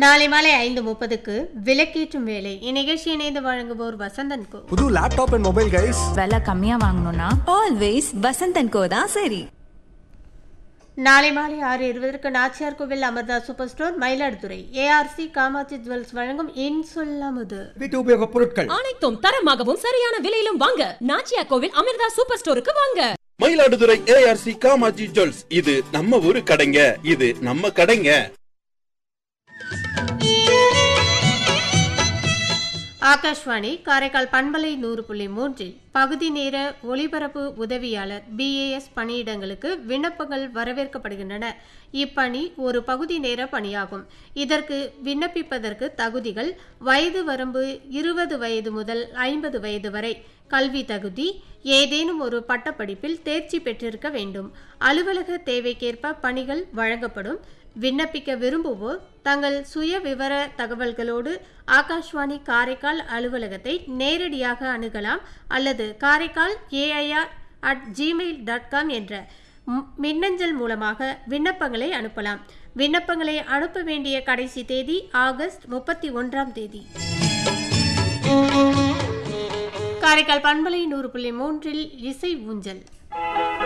நாளை மாலை ஐந்து முப்பதுக்கு விளக்கேற்றும் வேலை இந்நிகழ்ச்சி இணைந்து வழங்குவோர் வசந்தன் கோ புது லேப்டாப் அண்ட் மொபைல் கைஸ் விலை கம்மியா வாங்கணும்னா ஆல்வேஸ் வசந்தன் கோ தான் சரி நாளை மாலை ஆறு இருபதற்கு Nachiyar Kovil Amartha super store Mayiladuthurai ARC Kamatchi jewels வழங்கும் இன் சொல்லாமுது வீட்டு உபயோகப் பொருட்கள் அனைத்தும் தரமாகவும் சரியான விலையிலும் வாங்க நாச்சியா கோவில் அமிர்தா சூப்பர் ஸ்டோருக்கு வாங்க மயிலாடுதுறை ஏஆர்சி காமாஜி ஜுவல்ஸ் இது நம்ம ஊரு கடைங்க இது நம்ம கடைங்க ஆகாஷ்வாணி காரைக்கால் பண்பலை நூறு புள்ளி மூன்றில் பகுதி நேர ஒளிபரப்பு உதவியாளர் பிஏஎஸ் பணியிடங்களுக்கு விண்ணப்பங்கள் வரவேற்கப்படுகின்றன இப்பணி ஒரு பகுதி நேர பணியாகும் இதற்கு விண்ணப்பிப்பதற்கு தகுதிகள் வயது வரம்பு இருபது வயது முதல் ஐம்பது வயது வரை கல்வி தகுதி ஏதேனும் ஒரு பட்டப்படிப்பில் தேர்ச்சி பெற்றிருக்க வேண்டும் அலுவலக தேவைக்கேற்ப பணிகள் வழங்கப்படும் விண்ணப்பிக்க விரும்புவோர் தங்கள் சுய விவர தகவல்களோடு ஆகாஷ்வாணி காரைக்கால் அலுவலகத்தை நேரடியாக அணுகலாம் அல்லது Karaikal AIR at Gmail dot com என்ற ம்- மின்னஞ்சல் மூலமாக விண்ணப்பங்களை அனுப்பலாம் விண்ணப்பங்களை அனுப்ப வேண்டிய கடைசி தேதி ஆகஸ்ட் முப்பத்தி ஒன்றாம் தேதி காரைக்கால் பண்பலை நூறு புள்ளி மூன்றில் இசை ஊஞ்சல்